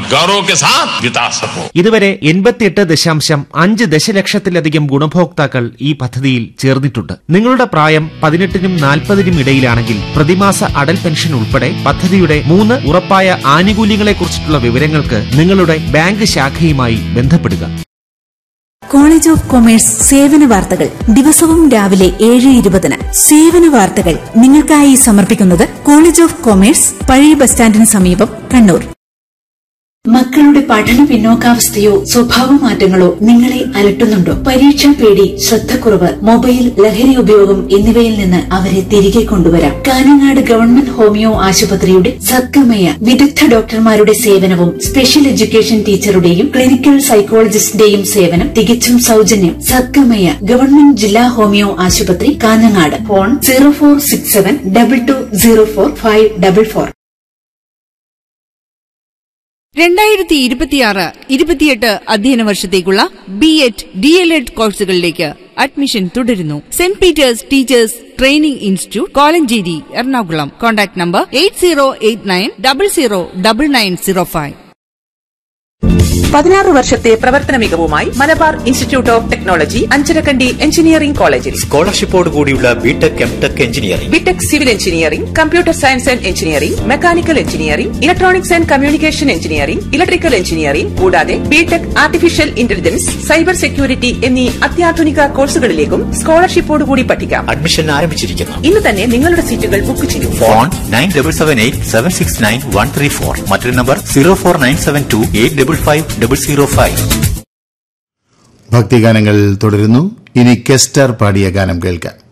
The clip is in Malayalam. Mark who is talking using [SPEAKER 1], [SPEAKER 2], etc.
[SPEAKER 1] गौरव के साथ बिता सको
[SPEAKER 2] ഇതുവരെ എൺപത്തിയെട്ട് ദശാംശം അഞ്ച് ദശലക്ഷത്തിലധികം ഗുണഭോക്താക്കൾ ഈ പദ്ധതിയിൽ ചേർന്നിട്ടുണ്ട് നിങ്ങളുടെ പ്രായം പതിനെട്ടിനും നാൽപ്പതിനും ഇടയിലാണെങ്കിൽ പ്രതിമാസ അടൽ പെൻഷൻ ഉൾപ്പെടെ പദ്ധതിയുടെ മൂന്ന് ഉറപ്പായ ആനുകൂല്യങ്ങളെക്കുറിച്ചിട്ടുള്ള വിവരങ്ങൾക്ക് നിങ്ങളുടെ ബാങ്ക് ശാഖയുമായി ബന്ധപ്പെടുക
[SPEAKER 3] കോളേജ് ഓഫ് കൊമേഴ്സ് സേവന വാർത്തകൾ ദിവസവും രാവിലെ ഏഴ് ഇരുപതിന് സേവന വാർത്തകൾ നിങ്ങൾക്കായി സമർപ്പിക്കുന്നത് കോളേജ് ഓഫ് കൊമേഴ്സ് പഴയ ബസ് സ്റ്റാൻഡിന് സമീപം കണ്ണൂർ മക്കളുടെ പഠന പിന്നോക്കാവസ്ഥയോ സ്വഭാവ മാറ്റങ്ങളോ നിങ്ങളെ അലട്ടുന്നുണ്ടോ പരീക്ഷാ പേടി ശ്രദ്ധക്കുറവ് മൊബൈൽ ലഹരി ഉപയോഗം എന്നിവയിൽ നിന്ന് അവരെ തിരികെ കൊണ്ടുവരാം കാനങ്ങാട് ഗവൺമെന്റ് ഹോമിയോ ആശുപത്രിയുടെ സദ്ഗമയ വിദഗ്ധ ഡോക്ടർമാരുടെ സേവനവും സ്പെഷ്യൽ എഡ്യൂക്കേഷൻ ടീച്ചറുടെയും ക്ലിനിക്കൽ സൈക്കോളജിസ്റ്റിന്റെയും സേവനം തികച്ചും സൗജന്യം സദ്ഗമയ ഗവൺമെന്റ് ജില്ലാ ഹോമിയോ ആശുപത്രി Kanhangad phone zero four six seven double two zero four five double four
[SPEAKER 4] രണ്ടായിരത്തി ഇരുപത്തിയാറ് ഇരുപത്തിയെട്ട് അധ്യയന വർഷത്തേക്കുള്ള B Ed D L Ed കോഴ്സുകളിലേക്ക് അഡ്മിഷൻ തുടരുന്നു Saint Peter's teachers training institute Kolenchery Ernakulam contact number eight zero eight nine double zero double nine zero five
[SPEAKER 5] പതിനാറ് വർഷത്തെ പ്രവർത്തന മികവുമായി Malabar institute of technology Anjarakandy engineering കോളേജിൽ
[SPEAKER 6] സ്കോളർഷിപ്പോട് കൂടിയുള്ള B Tech M Tech engineering
[SPEAKER 5] B Tech civil engineering computer science and engineering mechanical engineering electronics and communication engineering electrical engineering കൂടാതെ B Tech artificial intelligence cyber security എന്നീ അത്യാധുനിക കോഴ്സുകളിലേക്കും സ്കോളർഷിപ്പോട് കൂടി പഠിക്കാം
[SPEAKER 6] അഡ്മിഷൻ ആരംഭിച്ചിരിക്കുന്നു
[SPEAKER 5] ഇന്ന് തന്നെ നിങ്ങളുടെ സീറ്റുകൾ ബുക്ക് ചെയ്യൂ
[SPEAKER 6] phone nine double seven eight seven six nine one three four മറ്റൊരു number zero four nine seven two eight double five double zero five
[SPEAKER 7] ഭക്തിഗാനങ്ങൾ തുടരുന്നു ഇനി കെസ്റ്റർ പാടിയ ഗാനം കേൾക്കാം